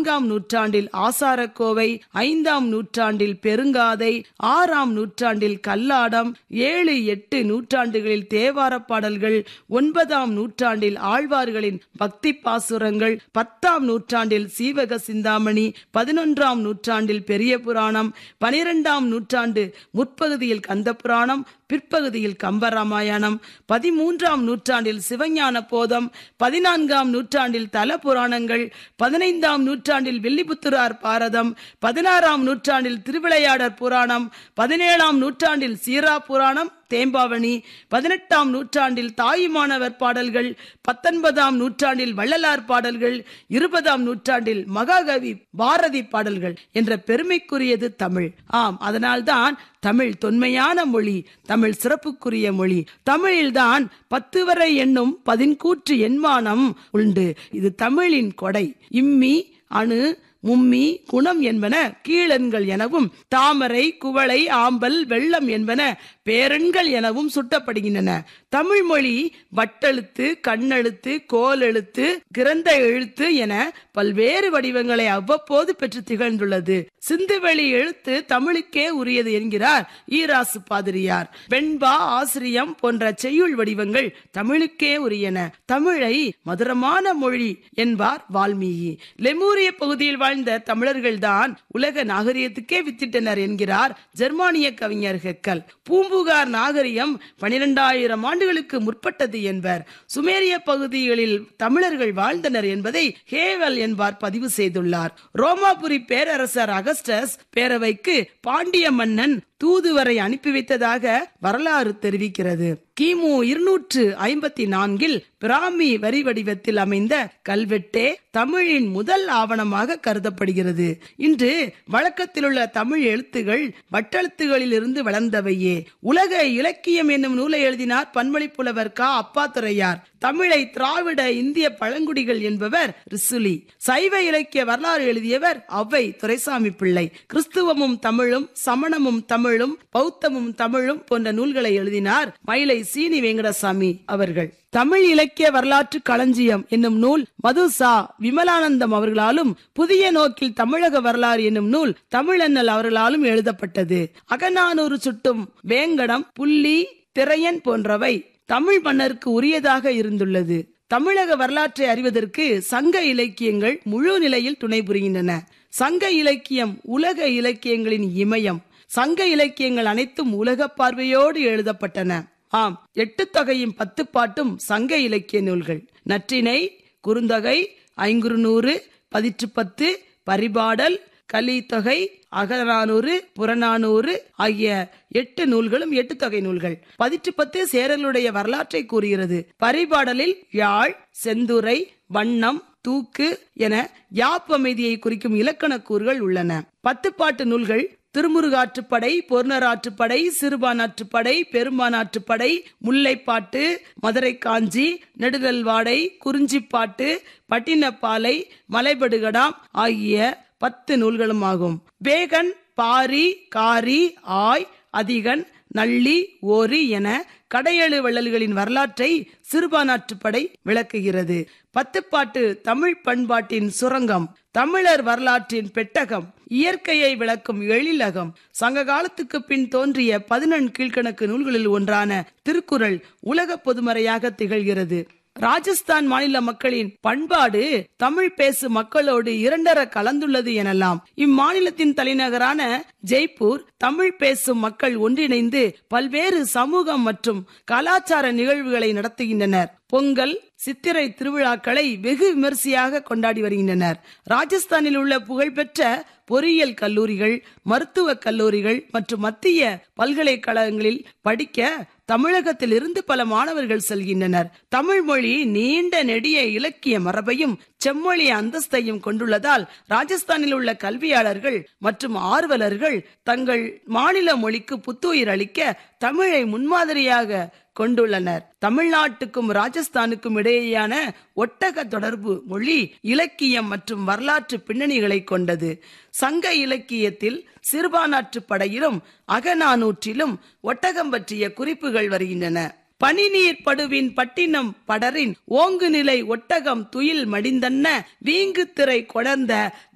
நான்காம் நூற்றாண்டில் ஆசாரக்கோவை ஐந்தாம் நூற்றாண்டில் பெருங்காதை ஆறாம் நூற்றாண்டில் கல்லாடம் ஏழு எட்டு நூற்றாண்டுகளில் தேவார பாடல்கள் ஒன்பதாம் நூற்றாண்டில் ஆழ்வார்களின் பக்தி பாசுரங்கள் பத்தாம் நூற்றாண்டில் சீவக சிந்தாமணி பதினொன்றாம் நூற்றாண்டில் பெரிய புராணம் பனிரெண்டாம் நூற்றாண்டு முற்பகுதியில் கந்த புராணம் பிற்பகுதியில் கம்பராமாயணம் பதிமூன்றாம் நூற்றாண்டில் சிவஞான போதம் பதினான்காம் நூற்றாண்டில் தல புராணங்கள் பதினைந்தாம் நூற்றாண்டில் வில்லிபுத்துரார் பாரதம் பதினாறாம் நூற்றாண்டில் திருவிளையாடற் புராணம் பதினேழாம் நூற்றாண்டில் சீரா புராணம் தேம்பாவணி பதினெட்டாம் நூற்றாண்டில் தாயுமானவர் பாடல்கள் பத்தொன்பதாம் நூற்றாண்டில் வள்ளலார் பாடல்கள் இருபதாம் நூற்றாண்டில் மகாகவி பாரதி பாடல்கள் என்ற பெருமைக்குரியது தமிழ் ஆம் அதனால்தான் தமிழ் தொன்மையான மொழி தமிழ் சிறப்புக்குரிய மொழி தமிழில்தான் பத்து வரை என்னும் பதின்கூற்று எண்மானம் உண்டு இது தமிழின் கொடை இம்மி அணு மும்மி குணம் என்பன கீழெண்கள் எனவும் தாமரை குவளை ஆம்பல் வெள்ளம் என்பன பேரெண்கள் எனவும் சுட்டப்படுகின்றன தமிழ் மொழி வட்டெழுத்து கண்ணெழுத்து கோலெழுத்து கிரந்த எழுத்து என பல்வேறு வடிவங்களை அவ்வப்போது பெற்று திகழ்ந்துள்ளது சிந்துவெளி எழுத்து தமிழுக்கே உரியது என்கிறார் ஈராசு பாதிரியார் வெண்பா ஆசிரியம் போன்ற செய்யுள் வடிவங்கள் தமிழுக்கே உரியன தமிழை மதுரமான மொழி என்பார் வால்மீகி லெமூரிய பகுதியில் வாழ்ந்த தமிழர்கள்தான் உலக நாகரிகத்துக்கே வித்திட்டனர் என்கிறார் ஜெர்மானிய கவிஞர் ஹெக்கல் பூம்புகார் நாகரிகம் பனிரெண்டாயிரம் ஆண்டுகளுக்கு முற்பட்டது என்பர் சுமேரிய பகுதிகளில் தமிழர்கள் வாழ்ந்தனர் என்பதை ஹேவல் என்பார் பதிவு செய்துள்ளார் ரோமாபுரி பேரரசர் அகஸ்டஸ் பேரவைக்கு பாண்டிய மன்னன் தூதுவரை அனுப்பி வைத்ததாக வரலாறு தெரிவிக்கிறது கிமு இருநூற்று ஐம்பத்தி நான்கில் பிராமி வரி வடிவத்தில் அமைந்த கல்வெட்டே தமிழின் முதல் ஆவணமாக கருதப்படுகிறது இன்று வழக்கத்தில் உள்ள தமிழ் எழுத்துகள் வட்டெழுத்துகளில் இருந்து வளர்ந்தவையே உலக இலக்கியம் என்னும் நூலை எழுதினார் பன்மொழி புலவர் கா அப்பாத்துறையார் தமிழை திராவிட இந்திய பழங்குடிகள் என்பவர் ரிசுலி சைவ இலக்கிய வரலாறு எழுதியவர் அவ்வை துரைசாமி பிள்ளை கிறிஸ்துவமும் தமிழும் சமணமும் தமிழும் பௌத்தமும் தமிழும் போன்ற நூல்களை எழுதினார் மயிலை சீனி வெங்கடசாமி அவர்கள் தமிழ் இலக்கிய வரலாற்று களஞ்சியம் என்னும் நூல் மதுசா விமலானந்தம் அவர்களாலும் புதிய நோக்கில் தமிழக வரலாறு என்னும் நூல் தமிழண்ணல் அவர்களாலும் எழுதப்பட்டது அகநானூறு சுட்டும் வேங்கடம் புள்ளி திரையன் போன்றவை தமிழ் மன்னருக்கு உரியதாக இருந்துள்ளது தமிழக வரலாற்றை அறிவதற்கு சங்க இலக்கியங்கள் முழு நிலையில் துணை புரிகின்றன சங்க இலக்கியம் உலக இலக்கியங்களின் இமயம் சங்க இலக்கியங்கள் அனைத்தும் உலக பார்வையோடு எழுதப்பட்டன ஆம் எட்டு தொகையும் பத்து பாட்டும் சங்க இலக்கிய நூல்கள் நற்றினை குறுந்தொகை ஐங்குறுநூறு பதிற்று பத்து பரிபாடல் கலித்தொகை அகநானூறு புறநானூறு ஆகிய எட்டு நூல்களும் எட்டு தொகை நூல்கள் பதிற்று பத்து சேரலுடைய வரலாற்றை கூறுகிறது பரிபாடலில் யாழ் செந்துரை வண்ணம் தூக்கு என யாப்பமைதியை குறிக்கும் இலக்கண கூறுகள் உள்ளன பத்து பாட்டு நூல்கள் திருமுருகாற்றுப்படை பொருணராற்றுப்படை சிறுபானாற்றுப்படை பெரும்பானாற்றுப்படை முல்லைப்பாட்டு மதுரை காஞ்சி நெடுநல்வாடை குறிஞ்சிப்பாட்டு பட்டினப்பாலை மலைபடுகடாம் ஆகிய பத்து நூல்களும் ஆகும் வேகன் பாரி காரி ஆய் அதிகன் நள்ளி ஓரி என கடையெழு வள்ளல்களின் வரலாற்றை சிறுபானாற்றுப்படை விளக்குகிறது பத்துப்பாட்டு தமிழ் பண்பாட்டின் சுரங்கம் தமிழர் வரலாற்றின் பெட்டகம் இயற்கையை விளக்கும் எழிலகம் சங்க காலத்துக்கு பின் தோன்றிய பதினெண் கீழ்கணக்கு நூல்களில் ஒன்றான திருக்குறள் உலக பொதுமறையாக திகழ்கிறது ராஜஸ்தான் மாநில மக்களின் பண்பாடு தமிழ் பேசு மக்களோடு இரண்டர கலந்துள்ளது எனலாம் இம்மாநிலத்தின் தலைநகரான ஜெய்ப்பூர் தமிழ் பேசும் மக்கள் ஒன்றிணைந்து பல்வேறு சமூகம் மற்றும் கலாச்சார நிகழ்வுகளை நடத்துகின்றனர் பொங்கல் சித்திரை திருவிழாக்களை வெகு விமரிசையாக கொண்டாடி வருகின்றனர் ராஜஸ்தானில் உள்ள புகழ்பெற்ற பொறியியல் கல்லூரிகள் மருத்துவ கல்லூரிகள் மற்றும் மத்திய பல்கலைக்கழகங்களில் படிக்க தமிழகத்தில் இருந்து பல மாணவர்கள் செல்கின்றனர் தமிழ் மொழி நீண்ட நெடிய இலக்கிய மரபையும் செம்மொழி அந்தஸ்தையும் கொண்டுள்ளதால் ராஜஸ்தானில் உள்ள கல்வியாளர்கள் மற்றும் ஆர்வலர்கள் தங்கள் மாநில மொழிக்கு புத்துயிர் அளிக்க தமிழை முன்மாதிரியாக கொண்டுள்ளனர் தமிழ்நாட்டுக்கும் ராஜஸ்தானுக்கும் இடையேயான ஒட்டக தொடர்பு மொழி இலக்கியம் மற்றும் வரலாற்று பின்னணிகளை கொண்டது சங்க இலக்கியத்தில் சிறுபானாற்று படையிலும் அகநானூற்றிலும் ஒட்டகம் பற்றிய குறிப்புகள் வருகின்றன பனிநீர் படுவின் பட்டினம் படரின் ஓங்கு நிலை ஒட்டகம் துயில் மடிந்தன்ன வீங்கு திரை கொடர்ந்த